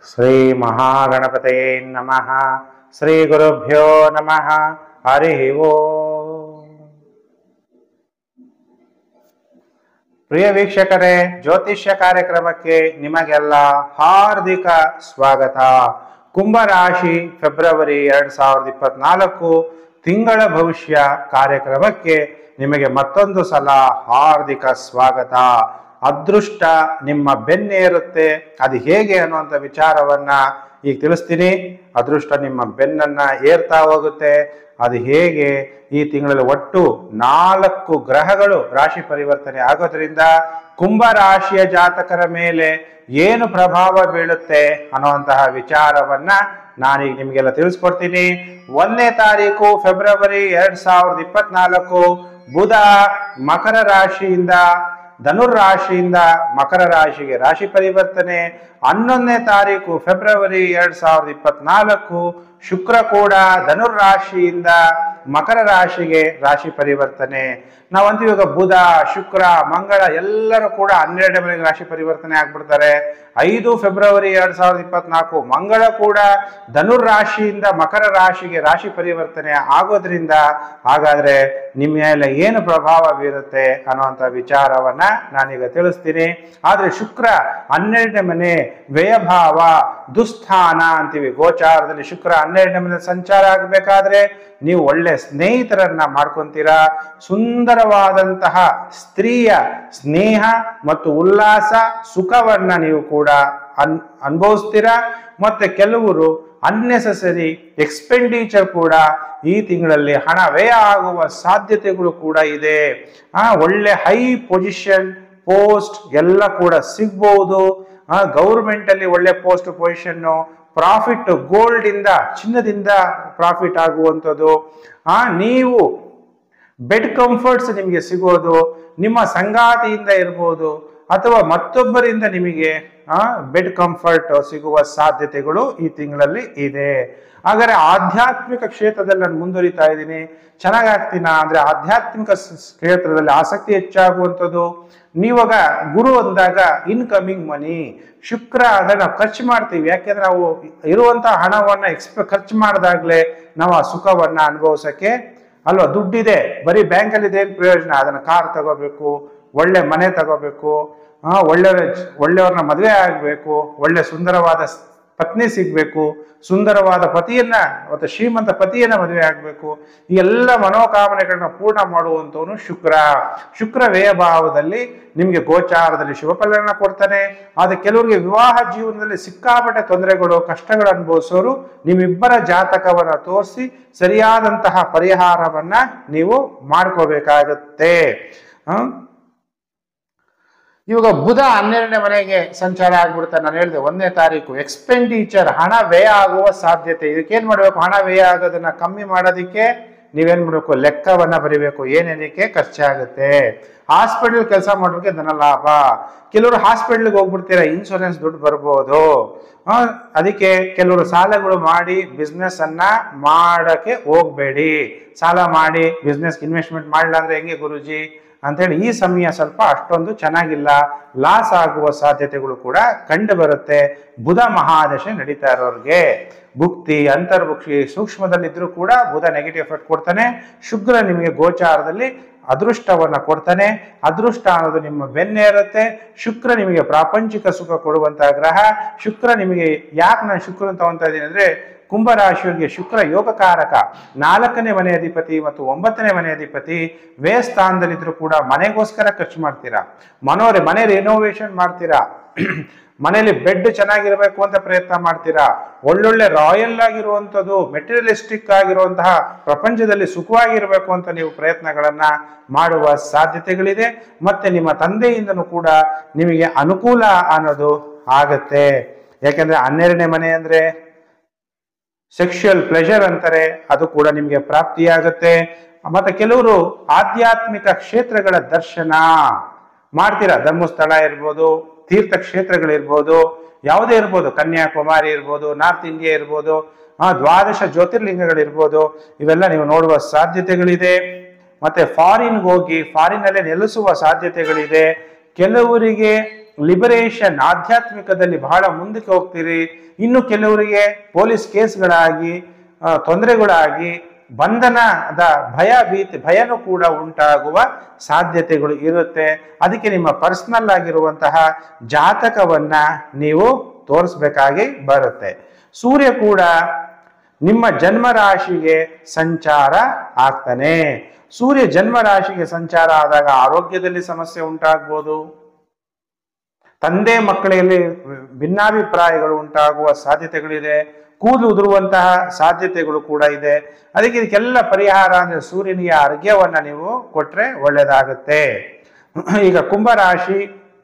ಶ್ರೀ ಮಹಾಗಣಪತಯೇ ನಮಃ ಶ್ರೀ ಗುರುಭ್ಯೋ ನಮಃ ಹರಿ ಓಂ ಪ್ರಿಯ ವೀಕ್ಷಕರೇ ಜ್ಯೋತಿಷ್ಯ ಕಾರ್ಯಕ್ರಮಕ್ಕೆ ನಿಮಗೆಲ್ಲ ಹಾರ್ದಿಕ ಸ್ವಾಗತ ಕುಂಭರಾಶಿ ಫೆಬ್ರವರಿ ಎರಡ್ ಸಾವಿರದ ಇಪ್ಪತ್ನಾಲ್ಕು ತಿಂಗಳ ಭವಿಷ್ಯ ಕಾರ್ಯಕ್ರಮಕ್ಕೆ ನಿಮಗೆ ಮತ್ತೊಂದು ಸಲ ಹಾರ್ದಿಕ ಸ್ವಾಗತ ಅದೃಷ್ಟ ನಿಮ್ಮ ಬೆನ್ನೇರುತ್ತೆ ಅದು ಹೇಗೆ ಅನ್ನುವಂಥ ವಿಚಾರವನ್ನ ಈಗ ತಿಳಿಸ್ತೀನಿ ಅದೃಷ್ಟ ನಿಮ್ಮ ಬೆನ್ನನ್ನ ಏರ್ತಾ ಹೋಗುತ್ತೆ ಅದು ಹೇಗೆ ಈ ತಿಂಗಳಲ್ಲಿ ಒಟ್ಟು ನಾಲ್ಕು ಗ್ರಹಗಳು ರಾಶಿ ಪರಿವರ್ತನೆ ಆಗೋದ್ರಿಂದ ಕುಂಭ ರಾಶಿಯ ಜಾತಕರ ಮೇಲೆ ಏನು ಪ್ರಭಾವ ಬೀಳುತ್ತೆ ಅನ್ನುವಂತಹ ವಿಚಾರವನ್ನ ನಾನೀಗ ನಿಮಗೆಲ್ಲ ತಿಳಿಸ್ಕೊಡ್ತೀನಿ ಒಂದನೇ ತಾರೀಕು ಫೆಬ್ರವರಿ ಎರಡ್ ಸಾವಿರದ ಇಪ್ಪತ್ನಾಲ್ಕು ಬುಧ ಮಕರ ರಾಶಿಯಿಂದ ಧನುರ್ ರಾಶಿಯಿಂದ ಮಕರ ರಾಶಿಗೆ ರಾಶಿ ಪರಿವರ್ತನೆ ಹನ್ನೊಂದನೇ ತಾರೀಕು ಫೆಬ್ರವರಿ ಎರಡ್ ಸಾವಿರದ ಇಪ್ಪತ್ನಾಲ್ಕು ಶುಕ್ರ ಕೂಡ ಧನುರ್ ರಾಶಿಯಿಂದ ಮಕರ ರಾಶಿಗೆ ರಾಶಿ ಪರಿವರ್ತನೆ ನಾವಂತೂ ಇವಾಗ ಬುಧ ಶುಕ್ರ ಮಂಗಳ ಎಲ್ಲರೂ ಕೂಡ ಹನ್ನೆರಡನೇ ಮನೆಗೆ ರಾಶಿ ಪರಿವರ್ತನೆ ಆಗ್ಬಿಡ್ತಾರೆ ಐದು ಫೆಬ್ರವರಿ ಎರಡ್ ಸಾವಿರದ ಇಪ್ಪತ್ನಾಲ್ಕು ಮಂಗಳ ಕೂಡ ಧನುರ್ ರಾಶಿಯಿಂದ ಮಕರ ರಾಶಿಗೆ ರಾಶಿ ಪರಿವರ್ತನೆ ಆಗೋದ್ರಿಂದ ಹಾಗಾದ್ರೆ ನಿಮ್ಮ ಮೇಲೆ ಏನು ಪ್ರಭಾವ ಬೀರುತ್ತೆ ಅನ್ನುವಂಥ ವಿಚಾರವನ್ನ ನಾನೀಗ ತಿಳಿಸ್ತೀನಿ ಆದ್ರೆ ಶುಕ್ರ ಹನ್ನೆರಡನೇ ಮನೆ ವ್ಯಯಭಾವ ದುಸ್ಥಾನ ಅಂತೀವಿ ಗೋಚಾರದಲ್ಲಿ ಶುಕ್ರ ಹನ್ನೆರಡನೇ ಮನೆ ಸಂಚಾರ ಆಗಬೇಕಾದ್ರೆ ನೀವು ಒಳ್ಳೆ ಸ್ನೇಹಿತರನ್ನ ಮಾಡ್ಕೊಂತೀರಾ ಸುಂದರವಾದಂತಹ ಸ್ತ್ರೀಯ ಸ್ನೇಹ ಮತ್ತು ಉಲ್ಲಾಸ ಸುಖವನ್ನ ನೀವು ಕೂಡ ಅನ್ ಅನುಭವಿಸ್ತೀರಾ ಮತ್ತೆ ಕೆಲವರು ಅನ್ನೆಸೆಸರಿ ಎಕ್ಸ್ಪೆಂಡಿಚರ್ ಕೂಡ ಈ ತಿಂಗಳಲ್ಲಿ ಹಣ ವ್ಯಯ ಆಗುವ ಸಾಧ್ಯತೆಗಳು ಕೂಡ ಇದೆ ಆ ಒಳ್ಳೆ ಹೈ ಪೊಸಿಷನ್ ಪೋಸ್ಟ್ ಎಲ್ಲ ಕೂಡ ಸಿಗ್ಬಹುದು ಆ ಗೌರ್ಮೆಂಟ್ ಅಲ್ಲಿ ಒಳ್ಳೆ ಪೋಸ್ಟ್ ಪೊಸಿಷನ್ನು ಪ್ರಾಫಿಟ್ ಗೋಲ್ಡ್ ಇಂದ ಚಿನ್ನದಿಂದ ಪ್ರಾಫಿಟ್ ಆಗುವಂಥದ್ದು ಆ ನೀವು ಬೆಡ್ ಕಂಫರ್ಟ್ಸ್ ನಿಮಗೆ ಸಿಗೋದು ನಿಮ್ಮ ಸಂಗಾತಿಯಿಂದ ಇರ್ಬೋದು ಅಥವಾ ಮತ್ತೊಬ್ಬರಿಂದ ನಿಮಗೆ ಬೆಡ್ ಕಂಫರ್ಟ್ ಸಿಗುವ ಸಾಧ್ಯತೆಗಳು ಈ ತಿಂಗಳಲ್ಲಿ ಇದೆ ಹಾಗಾದ್ರೆ ಆಧ್ಯಾತ್ಮಿಕ ಕ್ಷೇತ್ರದಲ್ಲಿ ನಾನು ಮುಂದುವರಿತಾ ಇದ್ದೀನಿ ಚೆನ್ನಾಗಾಗ್ತೀನ ಅಂದ್ರೆ ಆಧ್ಯಾತ್ಮಿಕ ಸ್- ಕ್ಷೇತ್ರದಲ್ಲಿ ಆಸಕ್ತಿ ಹೆಚ್ಚಾಗುವಂಥದ್ದು ನೀವಾಗ ಗುರು ಅಂದಾಗ ಇನ್ಕಮಿಂಗ್ ಮನಿ ಶುಕ್ರ ಅಂದ್ರೆ ನಾವು ಖರ್ಚು ಮಾಡ್ತೀವಿ ಯಾಕೆಂದ್ರೆ ನಾವು ಇರುವಂತಹ ಹಣವನ್ನ ಎಕ್ಸ್ಪೆ ಖರ್ಚು ಮಾಡಿದಾಗ್ಲೇ ನಾವು ಆ ಸುಖವನ್ನ ಅನುಭವಿಸಕ್ಕೆ ಅಲ್ವಾ ದುಡ್ಡಿದೆ ಬರೀ ಬ್ಯಾಂಕಲ್ಲಿ ಇದೇನು ಪ್ರಯೋಜನ ಅದನ್ನ ಕಾರ್ ತಗೋಬೇಕು ಒಳ್ಳೆ ಮನೆ ತಗೋಬೇಕು ಆ ಒಳ್ಳೆ ಒಳ್ಳೆಯವ್ರನ್ನ ಮದುವೆ ಆಗಬೇಕು ಒಳ್ಳೆ ಸುಂದರವಾದ ಸ್- ಪತ್ನಿ ಸಿಗ್ಬೇಕು ಸುಂದರವಾದ ಪತಿಯನ್ನ ಮತ್ತು ಶ್ರೀಮಂತ ಪತಿಯನ್ನ ಮದುವೆ ಆಗಬೇಕು ಈ ಎಲ್ಲ ಮನೋಕಾಮನೆಗಳನ್ನ ಪೂರ್ಣ ಮಾಡುವಂಥವನು ಶುಕ್ರ ಶುಕ್ರ ವ್ಯಯಭಾವದಲ್ಲಿ ನಿಮಗೆ ಗೋಚಾರದಲ್ಲಿ ಶುಭ ಫಲಗಳನ್ನ ಕೊಡ್ತಾನೆ ಆದ್ರೆ ಕೆಲವರಿಗೆ ವಿವಾಹ ಜೀವನದಲ್ಲಿ ಸಿಕ್ಕಾಪಟ್ಟೆ ತೊಂದರೆಗಳು ಕಷ್ಟಗಳು ಅನುಭವಿಸೋರು ನಿಮ್ಮಿಬ್ಬರ ಜಾತಕವನ್ನ ತೋರಿಸಿ ಸರಿಯಾದಂತಹ ಪರಿಹಾರವನ್ನ ನೀವು ಮಾಡ್ಕೋಬೇಕಾಗತ್ತೆ ಆ? ಇವಾಗ ಬುಧ ಹನ್ನೆರಡನೇ ಮನೆಗೆ ಸಂಚಾರ ಆಗ್ಬಿಡ್ತಾರೆ ನಾನು ಹೇಳಿದೆ ಒಂದನೇ ತಾರೀಕು ಎಕ್ಸ್ಪೆಂಡಿಚರ್ ಹಣ ವ್ಯಯ ಆಗುವ ಸಾಧ್ಯತೆ ಇದಕ್ಕೇನ್ ಮಾಡ್ಬೇಕು ಹಣ ವ್ಯಯ ಆಗೋದನ್ನ ಕಮ್ಮಿ ಮಾಡೋದಕ್ಕೆ ನೀವೇನ್ ಮಾಡ್ಬೇಕು ಲೆಕ್ಕವನ್ನ ಬರಿಬೇಕು ಏನೇನಕ್ಕೆ ಖರ್ಚಾಗುತ್ತೆ ಹಾಸ್ಪಿಟಲ್ ಕೆಲಸ ಮಾಡೋರಿಗೆ ಧನ ಲಾಭ ಕೆಲವರು ಹಾಸ್ಪಿಟಲ್ಗೆ ಹೋಗ್ಬಿಡ್ತೀರಾ ಇನ್ಶೂರೆನ್ಸ್ ದುಡ್ಡು ಬರ್ಬೋದು ಆ, ಅದಕ್ಕೆ ಕೆಲವರು ಸಾಲಗಳು ಮಾಡಿ ಬಿಸ್ನೆಸ್ ಅನ್ನ ಮಾಡಕ್ಕೆ ಹೋಗ್ಬೇಡಿ ಸಾಲ ಮಾಡಿ ಬಿಸ್ನೆಸ್ ಇನ್ವೆಸ್ಟ್ಮೆಂಟ್ ಮಾಡಲ್ಲ ಅಂದ್ರೆ ಹೆಂಗೆ ಗುರುಜಿ ಅಂತೇಳಿ ಈ ಸಮಯ ಸ್ವಲ್ಪ ಅಷ್ಟೊಂದು ಚೆನ್ನಾಗಿಲ್ಲ ಲಾಸ್ ಆಗುವ ಸಾಧ್ಯತೆಗಳು ಕೂಡ ಕಂಡು ಬರುತ್ತೆ ಬುಧ ಮಹಾದಶೆ ನಡೀತಾ ಇರೋರಿಗೆ ಭುಕ್ತಿ ಅಂತರ್ಭುಕ್ಷಿ ಸೂಕ್ಷ್ಮದಲ್ಲಿದ್ರೂ ಕೂಡ ಬುಧ ನೆಗೆಟಿವ್ ಎಫೆಕ್ಟ್ ಕೊಡ್ತಾನೆ ಶುಕ್ರ ನಿಮಗೆ ಗೋಚಾರದಲ್ಲಿ ಅದೃಷ್ಟವನ್ನ ಕೊಡ್ತಾನೆ ಅದೃಷ್ಟ ಅನ್ನೋದು ನಿಮ್ಮ ಬೆನ್ನೇರುತ್ತೆ ಶುಕ್ರ ನಿಮಗೆ ಪ್ರಾಪಂಚಿಕ ಸುಖ ಕೊಡುವಂತಹ ಗ್ರಹ ಶುಕ್ರ ನಿಮಗೆ ಯಾಕೆ ನಾನು ಶುಕ್ರನ ತಗೊಂತಾ ಇದ್ದೀನಿ ಅಂದ್ರೆ ಕುಂಭರಾಶಿಯವರಿಗೆ ಶುಕ್ರ ಯೋಗಕಾರಕ ನಾಲ್ಕನೇ ಮನೆ ಅಧಿಪತಿ ಮತ್ತು ಒಂಬತ್ತನೇ ಮನೆ ಅಧಿಪತಿ ವೇ ಸ್ಥಾನದಲ್ಲಿದ್ರು ಕೂಡ ಮನೆಗೋಸ್ಕರ ಖರ್ಚು ಮಾಡ್ತೀರಾ ಮನೋರೆ ಮನೆ ರಿನೋವೇಷನ್ ಮಾಡ್ತೀರಾ ಮನೆಯಲ್ಲಿ ಬೆಡ್ ಚೆನ್ನಾಗಿರ್ಬೇಕು ಅಂತ ಪ್ರಯತ್ನ ಮಾಡ್ತೀರಾ ಒಳ್ಳೊಳ್ಳೆ ರಾಯಲ್ ಆಗಿರುವಂಥದ್ದು ಮೆಟೀರಿಯಲಿಸ್ಟಿಕ್ ಆಗಿರುವಂತಹ ಪ್ರಪಂಚದಲ್ಲಿ ಸುಖವಾಗಿರ್ಬೇಕು ಅಂತ ನೀವು ಪ್ರಯತ್ನಗಳನ್ನ ಮಾಡುವ ಸಾಧ್ಯತೆಗಳಿದೆ ಮತ್ತೆ ನಿಮ್ಮ ತಂದೆಯಿಂದನೂ ಕೂಡ ನಿಮಗೆ ಅನುಕೂಲ ಅನ್ನೋದು ಆಗತ್ತೆ ಯಾಕೆಂದ್ರೆ ಹನ್ನೆರಡನೇ ಮನೆ ಅಂದ್ರೆ ಸೆಕ್ಷುಯಲ್ ಪ್ಲೆಷರ್ ಅಂತಾರೆ ಅದು ಕೂಡ ನಿಮಗೆ ಪ್ರಾಪ್ತಿಯಾಗುತ್ತೆ ಮತ್ತೆ ಕೆಲವರು ಆಧ್ಯಾತ್ಮಿಕ ಕ್ಷೇತ್ರಗಳ ದರ್ಶನ ಮಾಡ್ತೀರಾ ಧರ್ಮಸ್ಥಳ ಇರ್ಬೋದು ತೀರ್ಥ ಕ್ಷೇತ್ರಗಳಿರ್ಬೋದು ಯಾವುದೇ ಇರ್ಬೋದು ಕನ್ಯಾಕುಮಾರಿ ಇರ್ಬೋದು ನಾರ್ತ್ ಇಂಡಿಯಾ ಇರ್ಬೋದು ಆ ದ್ವಾದಶ ಜ್ಯೋತಿರ್ಲಿಂಗಗಳಿರ್ಬೋದು ಇವೆಲ್ಲ ನೀವು ನೋಡುವ ಸಾಧ್ಯತೆಗಳಿದೆ ಮತ್ತೆ ಫಾರಿನ್ಗೆ ಹೋಗಿ ಫಾರಿನ್ ಅಲ್ಲೇ ನೆಲೆಸುವ ಸಾಧ್ಯತೆಗಳಿದೆ ಕೆಲವರಿಗೆ ಲಿಬರೇಷನ್ ಆಧ್ಯಾತ್ಮಿಕದಲ್ಲಿ ಬಹಳ ಮುಂದಕ್ಕೆ ಹೋಗ್ತೀರಿ ಇನ್ನು ಕೆಲವರಿಗೆ ಪೊಲೀಸ್ ಕೇಸ್ಗಳಾಗಿ ಆ, ತೊಂದರೆಗಳಾಗಿ ಬಂಧನದ ಭಯ ಭೀತಿ ಭಯನೂ ಕೂಡ ಉಂಟಾಗುವ ಸಾಧ್ಯತೆಗಳು ಇರುತ್ತೆ ಅದಕ್ಕೆ ನಿಮ್ಮ ಪರ್ಸನಲ್ ಆಗಿರುವಂತಹ ಜಾತಕವನ್ನ ನೀವು ತೋರಿಸ್ಬೇಕಾಗಿ ಬರುತ್ತೆ ಸೂರ್ಯ ಕೂಡ ನಿಮ್ಮ ಜನ್ಮ ರಾಶಿಗೆ ಸಂಚಾರ ಆಗ್ತಾನೆ ಸೂರ್ಯ ಜನ್ಮ ರಾಶಿಗೆ ಸಂಚಾರ ಆದಾಗ ಆರೋಗ್ಯದಲ್ಲಿ ಸಮಸ್ಯೆ ಉಂಟಾಗ್ಬೋದು ತಂದೆ ಮಕ್ಕಳಲ್ಲಿ ಭಿನ್ನಾಭಿಪ್ರಾಯಗಳು ಉಂಟಾಗುವ ಸಾಧ್ಯತೆಗಳಿದೆ ಕೂದಲು ಉದುರುವಂತಹ ಸಾಧ್ಯತೆಗಳು ಕೂಡ ಇದೆ ಅದಕ್ಕೆ ಇದಕ್ಕೆಲ್ಲ ಪರಿಹಾರ ಅಂದ್ರೆ ಸೂರ್ಯನಿಗೆ ಅರ್ಘ್ಯವನ್ನ ನೀವು ಕೊಟ್ರೆ ಒಳ್ಳೆಯದಾಗುತ್ತೆ ಈಗ ಕುಂಭರಾಶಿ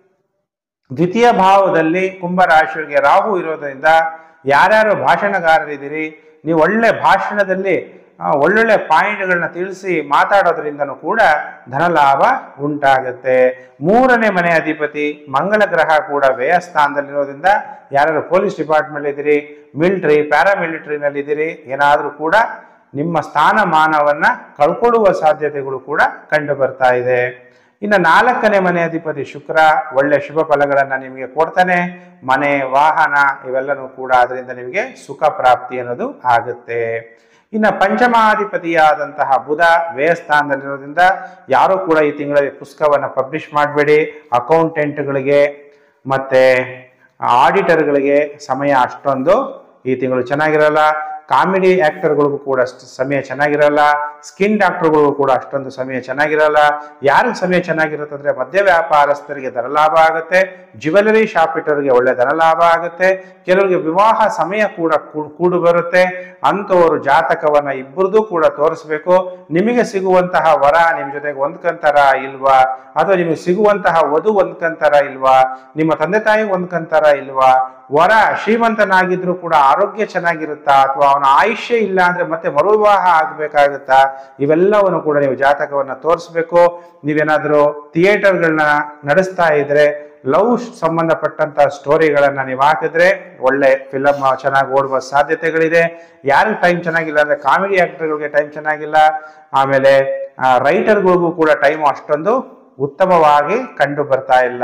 ದ್ವಿತೀಯ ಭಾವದಲ್ಲಿ ಕುಂಭರಾಶಿಯವರಿಗೆ ರಾಹು ಇರೋದ್ರಿಂದ ಯಾರ್ಯಾರು ಭಾಷಣಗಾರರಿದ್ದೀರಿ ನೀವು ಒಳ್ಳೆ ಭಾಷಣದಲ್ಲಿ ಆ, ಒಳ್ಳೊಳ್ಳೆ ಪಾಯಿಂಟ್ಗಳನ್ನ ತಿಳಿಸಿ ಮಾತಾಡೋದ್ರಿಂದನೂ ಕೂಡ ಧನಲಾಭ ಉಂಟಾಗುತ್ತೆ ಮೂರನೇ ಮನೆ ಅಧಿಪತಿ ಮಂಗಳ ಗ್ರಹ ಕೂಡ ವ್ಯಯ ಸ್ಥಾನದಲ್ಲಿರೋದ್ರಿಂದ ಯಾರ್ಯಾರು ಪೊಲೀಸ್ ಡಿಪಾರ್ಟ್ಮೆಂಟ್ ಇದ್ದೀರಿ ಮಿಲಿಟರಿ ಪ್ಯಾರಾಮಿಲಿಟರಿನಲ್ಲಿ ಇದ್ದೀರಿ ಏನಾದರೂ ಕೂಡ ನಿಮ್ಮ ಸ್ಥಾನಮಾನವನ್ನ ಕಳ್ಕೊಳ್ಳುವ ಸಾಧ್ಯತೆಗಳು ಕೂಡ ಕಂಡು ಬರ್ತಾ ಇದೆ ಇನ್ನು ನಾಲ್ಕನೇ ಮನೆ ಅಧಿಪತಿ ಶುಕ್ರ ಒಳ್ಳೆ ಶುಭ ಫಲಗಳನ್ನ ನಿಮಗೆ ಕೊಡ್ತಾನೆ ಮನೆ ವಾಹನ ಇವೆಲ್ಲನೂ ಕೂಡ ಅದರಿಂದ ನಿಮಗೆ ಸುಖ ಪ್ರಾಪ್ತಿ ಅನ್ನೋದು ಆಗುತ್ತೆ ಇನ್ನು ಪಂಚಮಾಧಿಪತಿಯಾದಂತಹ ಬುಧ ವ್ಯಯಸ್ಥಾನದಲ್ಲಿರೋದ್ರಿಂದ ಯಾರು ಕೂಡ ಈ ತಿಂಗಳಲ್ಲಿ ಪುಸ್ತಕವನ್ನು ಪಬ್ಲಿಷ್ ಮಾಡಬೇಡಿ ಅಕೌಂಟೆಂಟ್ಗಳಿಗೆ ಮತ್ತೆ ಆಡಿಟರ್ಗಳಿಗೆ ಸಮಯ ಅಷ್ಟೊಂದು ಈ ತಿಂಗಳು ಚೆನ್ನಾಗಿರಲ್ಲ ಕಾಮಿಡಿ ಆಕ್ಟರ್ಗಳಿಗೂ ಕೂಡ ಅಷ್ಟು ಸಮಯ ಚೆನ್ನಾಗಿರಲ್ಲ ಸ್ಕಿನ್ ಡಾಕ್ಟರ್ಗಳಿಗೂ ಕೂಡ ಅಷ್ಟೊಂದು ಸಮಯ ಚೆನ್ನಾಗಿರಲ್ಲ ಯಾರಿಗೆ ಸಮಯ ಚೆನ್ನಾಗಿರುತ್ತೆ ಅಂದ್ರೆ ಮದ್ಯ ವ್ಯಾಪಾರಸ್ಥರಿಗೆ ಧನಲಾಭ ಆಗುತ್ತೆ ಜ್ಯುವೆಲರಿ ಶಾಪ್ ಇಟ್ಟವರಿಗೆ ಒಳ್ಳೆ ಧನಲಾಭ ಆಗುತ್ತೆ ಕೆಲವರಿಗೆ ವಿವಾಹ ಸಮಯ ಕೂಡ ಕೂ- ಕೂಡು ಬರುತ್ತೆ ಅಂಥವರು ಜಾತಕವನ್ನ ಇಬ್ಬರದು ಕೂಡ ತೋರಿಸ್ಬೇಕು ನಿಮಗೆ ಸಿಗುವಂತಹ ವರ ನಿಮ್ ಜೊತೆಗೆ ಹೊಂದ್ಕಂತಾರ ಇಲ್ವಾ ಅಥವಾ ನಿಮಗೆ ಸಿಗುವಂತಹ ವಧು ಹೊಂದ್ಕಂತಾರ ಇಲ್ವಾ ನಿಮ್ಮ ತಂದೆ ತಾಯಿ ಹೊಂದ್ಕಂತಾರ ಇಲ್ವಾ ವರ ಶ್ರೀಮಂತನಾಗಿದ್ರು ಕೂಡ ಆರೋಗ್ಯ ಚೆನ್ನಾಗಿರುತ್ತಾ ಅಥವಾ ಅವನ ಆಯುಷ್ಯ ಇಲ್ಲ ಅಂದ್ರೆ ಮತ್ತೆ ಮರುವಿವಾಹ ಆಗ್ಬೇಕಾಗುತ್ತಾ ಇವೆಲ್ಲವನ್ನು ಕೂಡ ನೀವು ಜಾತಕವನ್ನ ತೋರಿಸ್ಬೇಕು ನೀವೇನಾದ್ರೂ ಥಿಯೇಟರ್ಗಳನ್ನ ನಡೆಸ್ತಾ ಇದ್ರೆ ಲವ್ ಸಂಬಂಧಪಟ್ಟಂತ ಸ್ಟೋರಿಗಳನ್ನ ನೀವು ಹಾಕಿದ್ರೆ ಒಳ್ಳೆ ಫಿಲಮ್ ಚೆನ್ನಾಗಿ ಓಡುವ ಸಾಧ್ಯತೆಗಳಿದೆ ಯಾರಿಗೆ ಟೈಮ್ ಚೆನ್ನಾಗಿಲ್ಲ ಅಂದ್ರೆ ಕಾಮಿಡಿ ಆಕ್ಟರ್ಗಳಿಗೆ ಟೈಮ್ ಚೆನ್ನಾಗಿಲ್ಲ ಆಮೇಲೆ ರೈಟರ್ಗಳಿಗೂ ಕೂಡ ಟೈಮ್ ಅಷ್ಟೊಂದು ಉತ್ತಮವಾಗಿ ಕಂಡು ಬರ್ತಾ ಇಲ್ಲ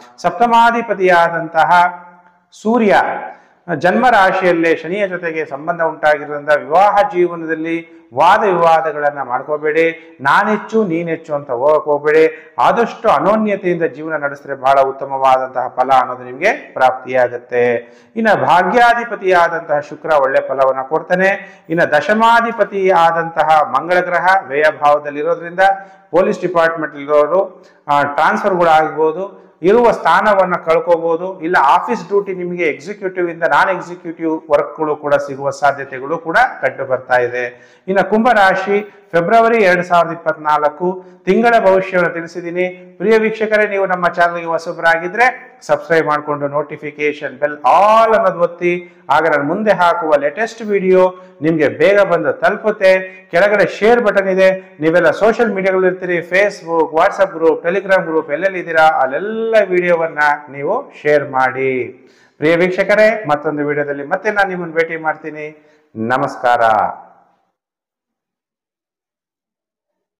ಸಪ್ತಮಾಧಿಪತಿಯಾದಂತಹ ಸೂರ್ಯ ಜನ್ಮ ರಾಶಿಯಲ್ಲೇ ಶನಿಯ ಜೊತೆಗೆ ಸಂಬಂಧ ಉಂಟಾಗಿರೋದ್ರಿಂದ ವಿವಾಹ ಜೀವನದಲ್ಲಿ ವಾದ ವಿವಾದಗಳನ್ನ ಮಾಡ್ಕೋಬೇಡಿ ನಾನೆಚ್ಚು ನೀನೆಚ್ಚು ಅಂತ ಹೋಗಕ್ ಹೋಗ್ಬೇಡಿ ಆದಷ್ಟು ಅನೋನ್ಯತೆಯಿಂದ ಜೀವನ ನಡೆಸಿದ್ರೆ ಬಹಳ ಉತ್ತಮವಾದಂತಹ ಫಲ ಅನ್ನೋದು ನಿಮಗೆ ಪ್ರಾಪ್ತಿಯಾಗುತ್ತೆ ಇನ್ನು ಭಾಗ್ಯಾಧಿಪತಿಯಾದಂತಹ ಶುಕ್ರ ಒಳ್ಳೆ ಫಲವನ್ನ ಕೊಡ್ತಾನೆ ಇನ್ನು ದಶಮಾಧಿಪತಿ ಆದಂತಹ ಮಂಗಳ ಗ್ರಹ ವ್ಯಯ ಭಾವದಲ್ಲಿರೋದ್ರಿಂದ ಪೊಲೀಸ್ ಡಿಪಾರ್ಟ್ಮೆಂಟ್ ಇರೋರು ಟ್ರಾನ್ಸ್ಫರ್ಗಳು ಆಗ್ಬೋದು ಇರುವ ಸ್ಥಾನವನ್ನ ಕಳ್ಕೋಬಹುದು ಇಲ್ಲ ಆಫೀಸ್ ಡ್ಯೂಟಿ ನಿಮಗೆ ಎಕ್ಸಿಕ್ಯೂಟಿವ್ ಇಂದ ನಾನ್ ಎಕ್ಸಿಕ್ಯೂಟಿವ್ ವರ್ಕ್ಗಳು ಕೂಡ ಸಿಗುವ ಸಾಧ್ಯತೆಗಳು ಕೂಡ ಕಂಡು ಬರ್ತಾ ಇದೆ ಇನ್ನು ಕುಂಭರಾಶಿ ಫೆಬ್ರವರಿ ಎರಡ್ ಸಾವಿರದ ಇಪ್ಪತ್ನಾಲ್ಕು ತಿಂಗಳ ಭವಿಷ್ಯವನ್ನು ತಿಳಿಸಿದ್ದೀನಿ ಪ್ರಿಯ ವೀಕ್ಷಕರೇ ನೀವು ನಮ್ಮ ಚಾನಲ್ಗೆ ಹೊಸಬರಾಗಿದ್ರೆ ಸಬ್ಸ್ಕ್ರೈಬ್ ಮಾಡಿಕೊಂಡು ನೋಟಿಫಿಕೇಶನ್ ಬೆಲ್ ಆಲ್ ಅನ್ನೋದು ಒತ್ತಿ ಆಗ ನಾನು ಮುಂದೆ ಹಾಕುವ ಲೇಟೆಸ್ಟ್ ವಿಡಿಯೋ ನಿಮಗೆ ಬೇಗ ಬಂದು ತಲುಪುತ್ತೆ ಕೆಳಗಡೆ ಶೇರ್ ಬಟನ್ ಇದೆ ನೀವೆಲ್ಲ ಸೋಷಿಯಲ್ ಮೀಡಿಯಾಗಳು ಇರ್ತೀರಿ Facebook WhatsApp group Telegram group ಎಲ್ಲೆಲ್ಲಿ ಇದ್ದೀರಾ ಅಲ್ಲೆಲ್ಲ ವಿಡಿಯೋವನ್ನ ನೀವು ಶೇರ್ ಮಾಡಿ ಪ್ರಿಯ ವೀಕ್ಷಕರೇ ಮತ್ತೊಂದು ವಿಡಿಯೋದಲ್ಲಿ ಮತ್ತೆ ನಾನು ನಿಮ್ಮನ್ನು ಭೇಟಿ ಮಾಡ್ತೀನಿ ನಮಸ್ಕಾರ